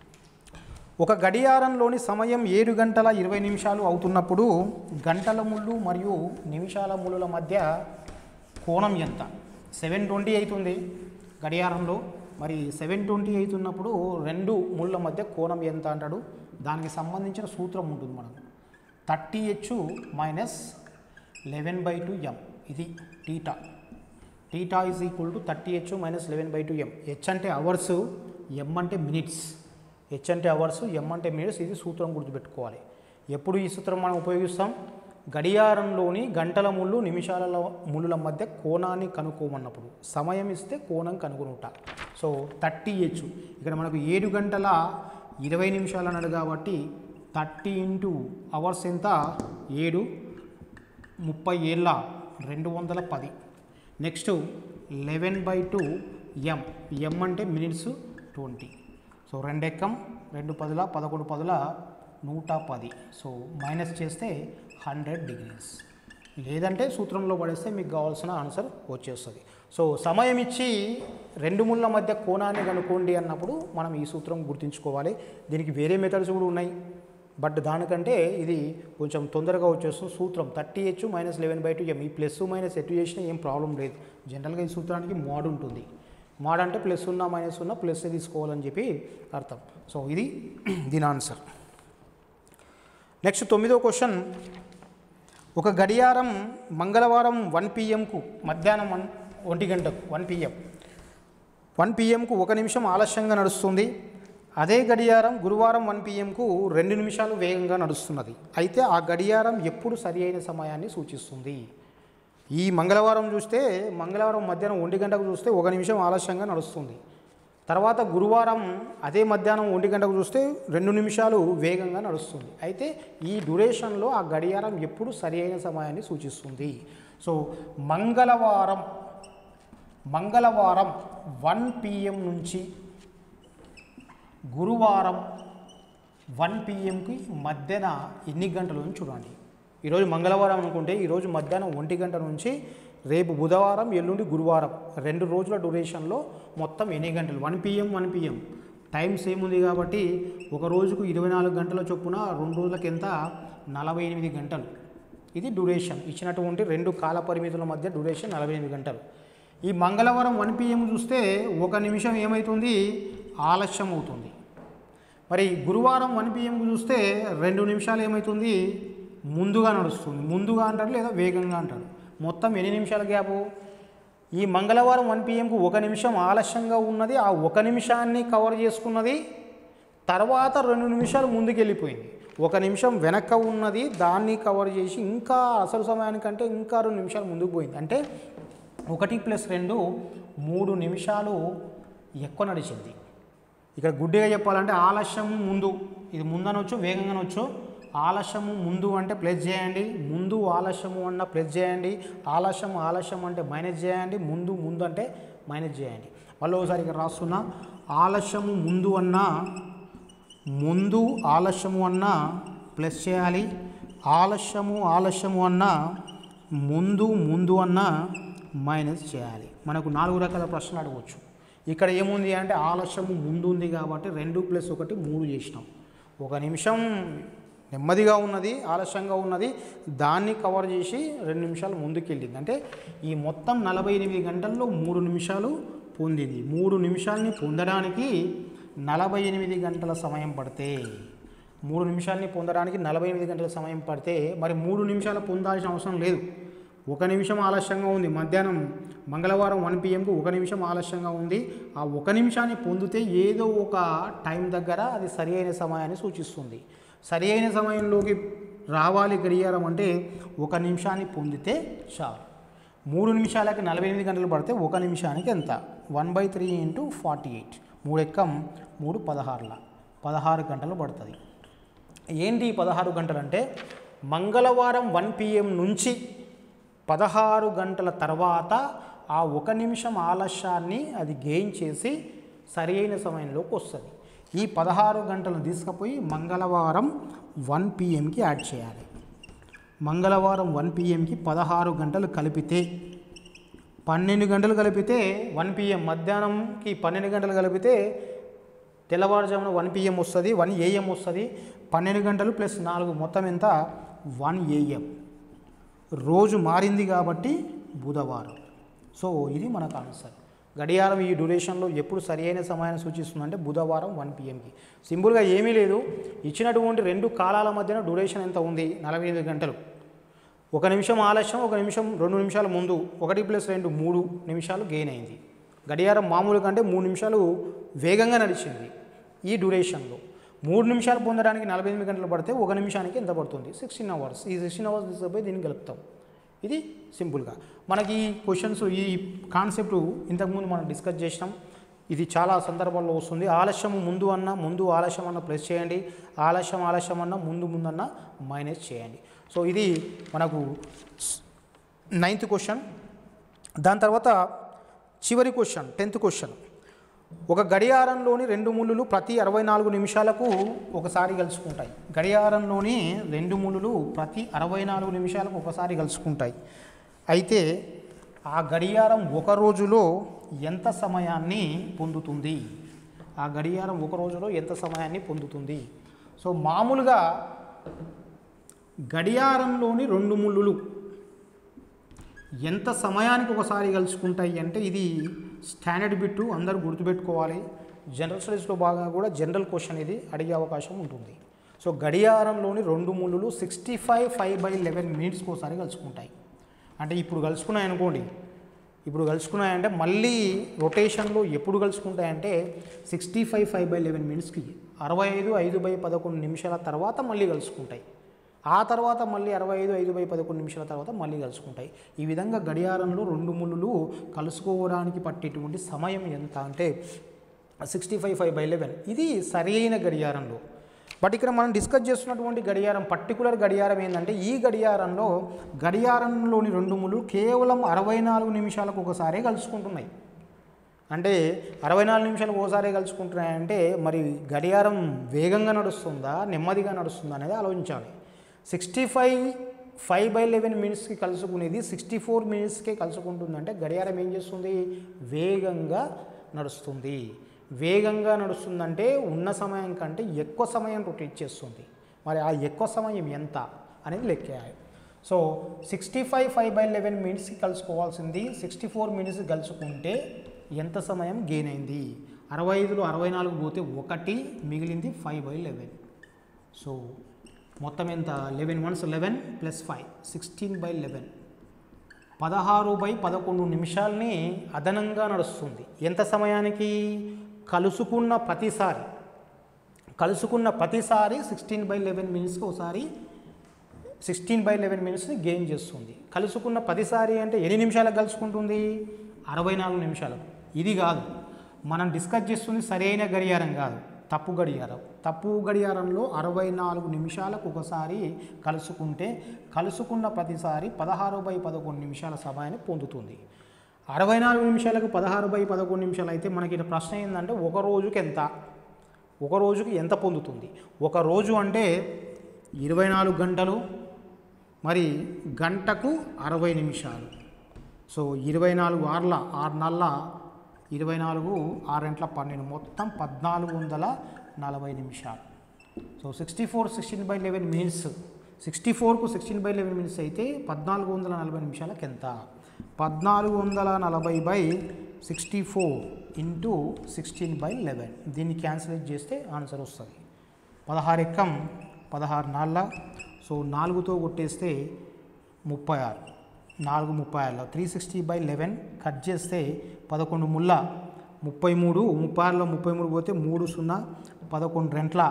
[SPEAKER 1] ఒక గడియారంలోని సమయం ఏడు గంటల ఇరవై నిమిషాలు అవుతున్నప్పుడు గంటల ముళ్ళు మరియు నిమిషాల ముళ్ళుల మధ్య కోణం ఎంత సెవెన్ ట్వంటీ అవుతుంది గడియారంలో మరి సెవెన్ ట్వంటీ అవుతున్నప్పుడు రెండు ముళ్ళ మధ్య కోణం ఎంత అంటాడు దానికి సంబంధించిన సూత్రం ఉంటుంది మనకు thirty H minus eleven by two M ఇది theta theta is equal to thirty H minus eleven by two M H అంటే అవర్స్ ఎం అంటే మినిట్స్ హెచ్ అంటే అవర్స్ ఎం అంటే మినిట్స్ ఇది సూత్రం గుర్తుపెట్టుకోవాలి ఎప్పుడు ఈ సూత్రం మనం ఉపయోగిస్తాం గడియారంలోని గంటల ముళ్ళు నిమిషాల ముళ్ళుల మధ్య కోణాన్ని కనుక్కోమన్నప్పుడు సమయం ఇస్తే కోణం కనుగొనుట సో థర్టీ హెచ్ ఇక్కడ మనకు ఏడు గంటల ఇరవై నిమిషాలు అన్నాడు కాబట్టి థర్టీ ఇంటూ అవర్స్ ఎంత ఏడు ముప్పై ఏళ్ళ రెండు వందల పది next eleven by two M M అంటే మినిట్స్ ట్వంటీ సో రెండు ఎక్కం రెండు పదుల పదకొండు పదుల నూట పది సో మైనస్ చేస్తే హండ్రెడ్ డిగ్రీస్ లేదంటే సూత్రంలో పడేస్తే మీకు కావాల్సిన ఆన్సర్ వచ్చేస్తుంది సో సమయం ఇచ్చి రెండు ముళ్ళ మధ్య కోణాన్ని కనుక్కోండి అన్నప్పుడు మనం ఈ సూత్రం గుర్తుంచుకోవాలి దీనికి వేరే మెథడ్స్ కూడా ఉన్నాయి బట్ దానికంటే ఇది కొంచెం తొందరగా వచ్చేస్తుంది సూత్రం thirty H minus eleven by two M ఈ ప్లస్ మైనస్ ఎటు చేసినా ఏం ప్రాబ్లం లేదు జనరల్గా ఈ సూత్రానికి మోడ్ ఉంటుంది మోడ్ అంటే ప్లస్ ఉన్నా మైనస్ ఉన్నా ప్లస్ తీసుకోవాలని చెప్పి అర్థం సో ఇది దీని ఆన్సర్ నెక్స్ట్ తొమ్మిదో క్వశ్చన్ ఒక గడియారం మంగళవారం వన్ పిఎంకు మధ్యాహ్నం వన్ ఒంటి గంటకు వన్ పిఎం వన్ పిఎంకు ఒక నిమిషం ఆలస్యంగా నడుస్తుంది అదే గడియారం గురువారం వన్ పిఎంకు రెండు నిమిషాలు వేగంగా నడుస్తున్నది అయితే ఆ గడియారం ఎప్పుడు సరి అయిన సమయాన్ని సూచిస్తుంది ఈ మంగళవారం చూస్తే మంగళవారం మధ్యాహ్నం ఒంటి గంటకు చూస్తే ఒక నిమిషం ఆలస్యంగా నడుస్తుంది తర్వాత గురువారం అదే మధ్యాహ్నం ఒంటి గంటకు చూస్తే రెండు నిమిషాలు వేగంగా నడుస్తుంది అయితే ఈ డ్యూరేషన్లో ఆ గడియారం ఎప్పుడు సరి అయిన సమయాన్ని సూచిస్తుంది సో మంగళవారం మంగళవారం వన్ పిఎం నుంచి గురువారం వన్ పిఎంకి మధ్యన ఎన్ని గంటల నుంచి చూడండి ఈరోజు మంగళవారం అనుకుంటే ఈరోజు మధ్యాహ్నం ఒంటి గంట నుంచి రేపు బుధవారం ఎల్లుండి గురువారం రెండు రోజుల డ్యూరేషన్లో మొత్తం ఎన్ని గంటలు one PM one PM time same ఉంది కాబట్టి ఒక రోజుకు ఇరవై నాలుగు గంటల చొప్పున రెండు రోజులకి ఎంత నలభై ఎనిమిది గంటలు ఇది డ్యూరేషన్ ఇచ్చినటువంటి రెండు కాల పరిమితుల మధ్య డ్యూరేషన్ నలభై ఎనిమిది గంటలు ఈ మంగళవారం వన్ పిఎం చూస్తే ఒక నిమిషం ఏమవుతుంది ఆలస్యం అవుతుంది మరి గురువారం వన్ పిఎంకు చూస్తే రెండు నిమిషాలు ఏమవుతుంది ముందుగా నడుస్తుంది ముందుగా అంటారు లేదా వేగంగా అంటారు మొత్తం ఎన్ని నిమిషాల గ్యాపు ఈ మంగళవారం వన్ పిఎంకు ఒక నిమిషం ఆలస్యంగా ఉన్నది ఆ ఒక నిమిషాన్ని కవర్ చేసుకున్నది తర్వాత రెండు నిమిషాలు ముందుకు వెళ్ళిపోయింది ఒక నిమిషం వెనక ఉన్నది దాన్ని కవర్ చేసి ఇంకా అసలు సమయానికంటే ఇంకా రెండు నిమిషాలు ముందుకు పోయింది అంటే ఒకటి ప్లస్ రెండు మూడు నిమిషాలు ఎక్కువ నడిచింది ఇక్కడ గుడ్డిగా చెప్పాలంటే ఆలస్యము ముందు ఇది ముందనొచ్చు వేగంగానొచ్చు ఆలస్యము ముందు అంటే ప్లస్ చేయండి ముందు ఆలస్యము అన్న ప్లస్ చేయండి ఆలస్యం ఆలస్యం అంటే మైనస్ చేయండి ముందు ముందు అంటే మైనస్ చేయండి మళ్ళీ ఒకసారి ఇక్కడ రాస్తున్నా ఆలస్యము ముందు అన్న ముందు ఆలస్యము అన్న ప్లస్ చేయాలి ఆలస్యము ఆలస్యము అన్న ముందు ముందు అన్న మైనస్ చేయాలి మనకు నాలుగు రకాల ప్రశ్నలు అడగవచ్చు ఇక్కడ ఏముంది అంటే ఆలస్యము ముందు ఉంది కాబట్టి రెండు ప్లస్ ఒకటి మూడు చేసినాం ఒక నిమిషం నెమ్మదిగా ఉన్నది ఆలస్యంగా ఉన్నది దాన్ని కవర్ చేసి రెండు నిమిషాలు ముందుకు వెళ్ళింది అంటే ఈ మొత్తం నలభై ఎనిమిది గంటల్లో మూడు నిమిషాలు పొందింది మూడు నిమిషాలని పొందడానికి నలభై ఎనిమిది గంటల సమయం పడితే మూడు నిమిషాలని పొందడానికి నలభై ఎనిమిది గంటల సమయం పడితే మరి మూడు నిమిషాలు పొందాల్సిన అవసరం లేదు ఒక నిమిషం ఆలస్యంగా ఉంది మధ్యాహ్నం మంగళవారం వన్ పిఎంకు ఒక నిమిషం ఆలస్యంగా ఉంది ఆ ఒక నిమిషాన్ని పొందితే ఏదో ఒక టైం దగ్గర అది సరి అయిన సమయాన్ని సూచిస్తుంది సరి అయిన సమయంలోకి రావాలి గడియారం అంటే ఒక నిమిషాన్ని పొందితే చాలు మూడు నిమిషాలకి నలభై ఎనిమిది గంటలు పడితే ఒక నిమిషానికి ఎంత one by three into forty eight మూడు ఎక్కం మూడు పదహారుల పదహారు గంటలు పడుతుంది ఏంటి ఈ పదహారు గంటలు అంటే మంగళవారం వన్ పిఎం నుంచి పదహారు గంటల తర్వాత ఆ ఒక నిమిషం ఆలస్యాన్ని అది గెయిన్ చేసి సరి అయిన సమయంలోకి వస్తుంది ఈ పదహారు గంటలను తీసుకుపోయి మంగళవారం వన్ పిఎంకి యాడ్ చేయాలి మంగళవారం వన్ పిఎంకి పదహారు గంటలు కలిపితే పన్నెండు గంటలు కలిపితే వన్ పిఎం మధ్యాహ్నంకి పన్నెండు గంటలు కలిపితే తెల్లవారుజామున వన్ పిఎం వస్తుంది వన్ ఏఎం వస్తుంది పన్నెండు గంటలు ప్లస్ నాలుగు మొత్తం ఎంత వన్ ఏఎం రోజు మారింది కాబట్టి బుధవారం సో ఇది మనకు ఆన్సర్ గడియారం ఈ డ్యూరేషన్లో ఎప్పుడు సరి అయిన సమయాన్ని సూచిస్తుందంటే బుధవారం వన్ పిఎంకి సింపుల్గా ఏమీ లేదు ఇచ్చినటువంటి రెండు కాలాల మధ్యన డ్యూరేషన్ ఎంత ఉంది నలభై ఎనిమిది గంటలు ఒక నిమిషం ఆలస్యం ఒక నిమిషం రెండు నిమిషాల ముందు ఒకటి ప్లస్ రెండు మూడు నిమిషాలు గెయిన్ అయింది గడియారం మామూలు కంటే మూడు నిమిషాలు వేగంగా నడిచింది ఈ డ్యూరేషన్లో మూడు నిమిషాలు పొందడానికి నలభై ఎనిమిది గంటలు పడితే ఒక నిమిషానికి ఎంత పడుతుంది సిక్స్టీన్ అవర్స్ ఈ సిక్స్టీన్ అవర్స్ తీసుకుపోయి దీన్ని కలుపుతాం ఇది సింపుల్గా మనకి ఈ క్వశ్చన్స్ ఈ కాన్సెప్ట్ ఇంతకుముందు మనం డిస్కస్ చేసినాం ఇది చాలా సందర్భాల్లో వస్తుంది ఆలస్యం ముందు అన్న ముందు ఆలస్యం అన్న ప్లస్ చేయండి ఆలస్యం ఆలస్యం అన్న ముందు ముందన్న మైనస్ చేయండి సో ఇది మనకు నైన్త్ క్వశ్చన్ దాని తర్వాత చివరి క్వశ్చన్ టెన్త్ క్వశ్చన్ ఒక గడియారంలోని రెండు ముళ్ళులు ప్రతి అరవై నాలుగు నిమిషాలకు ఒకసారి కలుసుకుంటాయి గడియారంలోని రెండు ముళ్ళులు ప్రతి అరవై నాలుగు నిమిషాలకు ఒకసారి కలుసుకుంటాయి అయితే ఆ గడియారం ఒక రోజులో ఎంత సమయాన్ని పొందుతుంది ఆ గడియారం ఒక రోజులో ఎంత సమయాన్ని పొందుతుంది సో మామూలుగా గడియారంలోని రెండు ముళ్ళులు ఎంత సమయానికి ఒకసారి కలుసుకుంటాయి అంటే ఇది స్టాండర్డ్ బిట్టు అందరూ గుర్తుపెట్టుకోవాలి జనరల్ స్టడీస్లో భాగంగా కూడా జనరల్ క్వశ్చన్ ఇది అడిగే అవకాశం ఉంటుంది సో గడియారంలోని రెండు ముళ్ళులు sixty five five by eleven మినిట్స్కి ఒకసారి కలుసుకుంటాయి అంటే ఇప్పుడు కలుసుకున్నాయి అనుకోండి ఇప్పుడు కలుసుకున్నాయంటే మళ్ళీ రొటేషన్లో ఎప్పుడు కలుసుకుంటాయంటే sixty five five by eleven మినిట్స్కి అరవై ఐదు ఐదు బై పదకొండు నిమిషాల తర్వాత మళ్ళీ కలుసుకుంటాయి ఆ తర్వాత మళ్ళీ అరవై ఐదు ఐదు బై పదకొండు నిమిషాల తర్వాత మళ్ళీ కలుసుకుంటాయి ఈ విధంగా గడియారంలో రెండు ముళ్ళు కలుసుకోవడానికి పట్టేటువంటి సమయం ఎంత అంటే sixty five five by eleven ఇది సరైన గడియారంలో బట్ ఇక్కడ మనం డిస్కస్ చేస్తున్నటువంటి గడియారం పర్టికులర్ గడియారం ఏంటంటే ఈ గడియారంలో గడియారంలోని రెండు ముళ్ళు కేవలం అరవై నాలుగు నిమిషాలకు ఒకసారి కలుసుకుంటున్నాయి అంటే అరవై నాలుగు నిమిషాలు ఓసారి కలుసుకుంటున్నాయంటే మరి గడియారం వేగంగా నడుస్తుందా నెమ్మదిగా నడుస్తుందా అనేది ఆలోచించాలి sixty five five by eleven మినిట్స్కి కలుసుకునేది సిక్స్టీ ఫోర్ మినిట్స్కే కలుసుకుంటుందంటే గడియారం ఏం చేస్తుంది వేగంగా నడుస్తుంది వేగంగా నడుస్తుందంటే ఉన్న సమయం కంటే ఎక్కువ సమయం రొటేట్ చేస్తుంది మరి ఆ ఎక్కువ సమయం ఎంత అనేది లెక్కేయాలి so sixty five five by eleven మినిట్స్కి కలుసుకోవాల్సింది సిక్స్టీ ఫోర్ మినిట్స్ కలుసుకుంటే ఎంత సమయం గెయిన్ అయింది అరవై ఐదులో అరవై నాలుగు పోతే ఒకటి మిగిలింది ఫైవ్ బై లెవెన్ సో మొత్తం ఎంత eleven once eleven plus five sixteen by eleven పదహారు బై పదకొండు నిమిషాల్ని అదనంగా నడుస్తుంది ఎంత సమయానికి కలుసుకున్న ప్రతిసారి కలుసుకున్న ప్రతిసారి సిక్స్టీన్ బై లెవెన్ మినిట్స్కి ఒకసారి సిక్స్టీన్ బై లెవెన్ మినిట్స్ని గెయిన్ చేస్తుంది కలుసుకున్న పదిసారి అంటే ఎన్ని నిమిషాలకు కలుసుకుంటుంది అరవై నాలుగు నిమిషాలకు ఇది కాదు మనం డిస్కస్ చేస్తుంది సరైన గడియారం కాదు తప్పు గడియారం తప్పు గడియారంలో అరవై నాలుగు నిమిషాలకు ఒకసారి కలుసుకుంటే కలుసుకున్న ప్రతిసారి పదహారు బై పదకొండు నిమిషాల సమయాన్ని పొందుతుంది అరవై నాలుగు నిమిషాలకు పదహారు బై పదకొండు నిమిషాలు అయితే మనకి ఇక్కడ ప్రశ్న ఏంటంటే ఒక రోజుకి ఎంత ఒక రోజుకి ఎంత పొందుతుంది ఒక రోజు అంటే ఇరవై నాలుగు గంటలు మరి గంటకు అరవై నిమిషాలు సో ఇరవై నాలుగు ఆర్ల ఆరు నెలల ఇరవై నాలుగు ఆరింట్ల పన్నెండు మొత్తం పద్నాలుగు వందల నలభై నిమిషాలు so sixty four sixteen by eleven minutes sixty ఫోర్కు సిక్స్టీన్ బై లెవెన్ మినిట్స్ అయితే పద్నాలుగు వందల నలభై నిమిషాలకు ఎంత పద్నాలుగు వందల నలభై by sixty four into sixteen by eleven దీన్ని క్యాన్సిలేట్ చేస్తే ఆన్సర్ వస్తుంది పదహారు ఎక్కం పదహారు నాళ్ళ సో నాలుగుతో కొట్టేస్తే ముప్పై ఆరు నాలుగు ముప్పై ఆరులో three sixty by eleven cut చేస్తే పదకొండు ముళ్ళ ముప్పై మూడు ముప్పై ఆరులో ముప్పై మూడు పోతే మూడు సున్నా పదకొండు రెంట్ల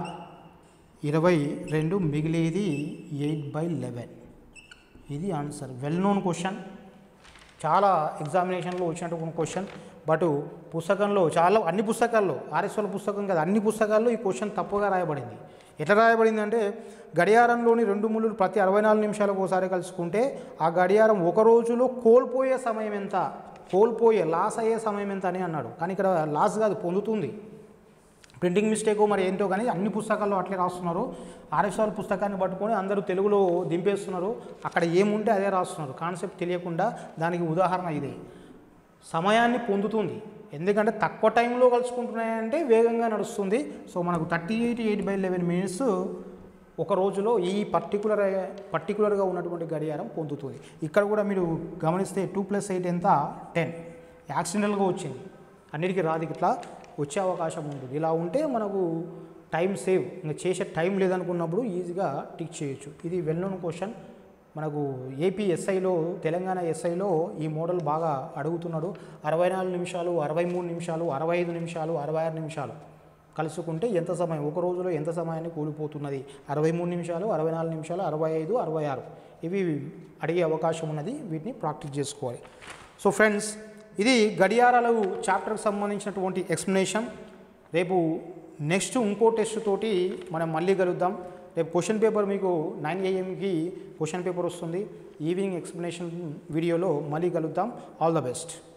[SPEAKER 1] ఇరవై రెండు మిగిలేది ఎయిట్ బై లెవెన్ ఇది ఆన్సర్ వెల్ నోన్ క్వశ్చన్ చాలా ఎగ్జామినేషన్లో వచ్చినటువంటి క్వశ్చన్ బట్ పుస్తకంలో చాలా అన్ని పుస్తకాల్లో ఆర్ఎస్ఓల పుస్తకం కదా అన్ని పుస్తకాల్లో ఈ క్వశ్చన్ తప్పుగా రాయబడింది ఎట్లా రాయబడింది అంటే గడియారంలోని రెండు ముళ్ళు ప్రతి అరవై నాలుగు నిమిషాలకు ఒకసారి కలుసుకుంటే ఆ గడియారం ఒక రోజులో కోల్పోయే సమయం ఎంత కోల్పోయే లాస్ అయ్యే సమయం ఎంత అని అన్నాడు కానీ ఇక్కడ లాస్ కాదు పొందుతుంది ప్రింటింగ్ మిస్టేక్ మరి ఏంటో కానీ అన్ని పుస్తకాల్లో అట్లే రాస్తున్నారు ఆర్ఎస్ఆర్ పుస్తకాన్ని పట్టుకొని అందరూ తెలుగులో దింపేస్తున్నారు అక్కడ ఏముంటే అదే రాస్తున్నారు కాన్సెప్ట్ తెలియకుండా దానికి ఉదాహరణ ఇదే సమయాన్ని పొందుతుంది ఎందుకంటే తక్కువ టైంలో కలుసుకుంటున్నాయంటే వేగంగా నడుస్తుంది సో మనకు thirty eight eight by eleven minutes ఒక రోజులో ఈ పర్టికులర్ పర్టికులర్గా ఉన్నటువంటి గడియారం పొందుతుంది ఇక్కడ కూడా మీరు గమనిస్తే టూ ప్లస్ ఎయిట్ ఎంత టెన్ యాక్సిడెంటల్గా వచ్చింది అన్నిటికీ రాదు ఇట్లా వచ్చే అవకాశం ఉంటుంది ఇలా ఉంటే మనకు టైం సేవ్ ఇంకా చేసే టైం లేదనుకున్నప్పుడు ఈజీగా టిక్ చేయొచ్చు ఇది వెల్ నోన్ క్వశ్చన్ మనకు ఏపీ ఎస్ఐలో తెలంగాణ ఎస్ఐలో ఈ మోడల్ బాగా అడుగుతున్నాడు అరవై నాలుగు నిమిషాలు అరవై మూడు నిమిషాలు అరవై ఐదు నిమిషాలు అరవై ఆరు నిమిషాలు కలుసుకుంటే ఎంత సమయం ఒక రోజులో ఎంత సమయాన్ని కూలిపోతున్నది అరవై మూడు నిమిషాలు అరవై నాలుగు నిమిషాలు అరవై ఐదు అరవై ఆరు ఇవి అడిగే అవకాశం ఉన్నది వీటిని ప్రాక్టీస్ చేసుకోవాలి సో ఫ్రెండ్స్ ఇది గడియారాలు చాప్టర్కి సంబంధించినటువంటి ఎక్స్ప్లెనేషన్ రేపు నెక్స్ట్ ఇంకో టెస్ట్ తోటి మనం మళ్ళీ కలుద్దాం రేపు క్వశ్చన్ పేపర్ మీకు నైన్ ఏఎంకి క్వశ్చన్ పేపర్ వస్తుంది ఈవినింగ్ ఎక్స్ప్లెనేషన్ వీడియోలో మళ్ళీ కలుద్దాం ఆల్ ద బెస్ట్